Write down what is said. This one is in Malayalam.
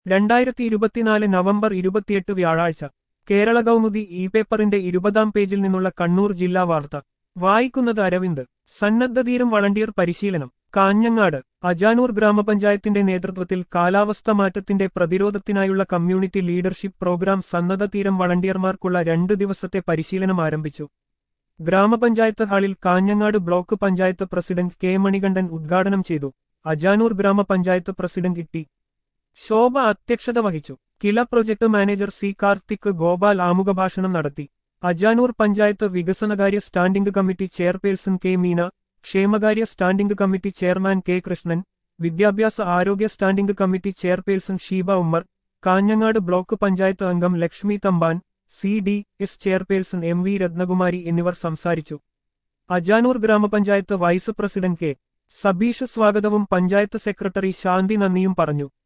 രണ്ടായിരത്തി ഇരുപത്തിനാല് നവംബർ ഇരുപത്തിയെട്ട് വ്യാഴാഴ്ച കേരള കൗമുദി ഇ പേപ്പറിന്റെ ഇരുപതാം പേജിൽ നിന്നുള്ള കണ്ണൂർ ജില്ലാ വാർത്ത വായിക്കുന്നത് അരവിന്ദ് സന്നദ്ധതീരം വളണ്ടിയർ പരിശീലനം കാഞ്ഞങ്ങാട് അജാനൂർ ഗ്രാമപഞ്ചായത്തിന്റെ നേതൃത്വത്തിൽ കാലാവസ്ഥ മാറ്റത്തിന്റെ പ്രതിരോധത്തിനായുള്ള കമ്മ്യൂണിറ്റി ലീഡർഷിപ്പ് പ്രോഗ്രാം സന്നദ്ധതീരം വളണ്ടിയർമാർക്കുള്ള രണ്ടു ദിവസത്തെ പരിശീലനം ആരംഭിച്ചു ഗ്രാമപഞ്ചായത്ത് ഹാളിൽ Kanhangad block panchayat president K Manikandan ഉദ്ഘാടനം ചെയ്തു അജാനൂർ ഗ്രാമപഞ്ചായത്ത് പ്രസിഡന്റ് ടി ശോഭ അധ്യക്ഷത വഹിച്ചു KILA project manager C Karthik Gopal ആമുഖഭാഷണം നടത്തി അജാനൂർ പഞ്ചായത്ത് വികസനകാര്യ standing committee chairperson K Meena ക്ഷേമകാര്യ standing committee chairman K Krishnan വിദ്യാഭ്യാസ ആരോഗ്യ standing committee chairperson Sheeba Ummer Kanhangad block panchayat അംഗം Lakshmi Thampan C D S chairperson M V Rathnakumari എന്നിവർ സംസാരിച്ചു അജാനൂർ ഗ്രാമപഞ്ചായത്ത് വൈസ് പ്രസിഡന്റ് കെ സബീഷ് സ്വാഗതവും പഞ്ചായത്ത് സെക്രട്ടറി ശാന്തി നന്ദിയും പറഞ്ഞു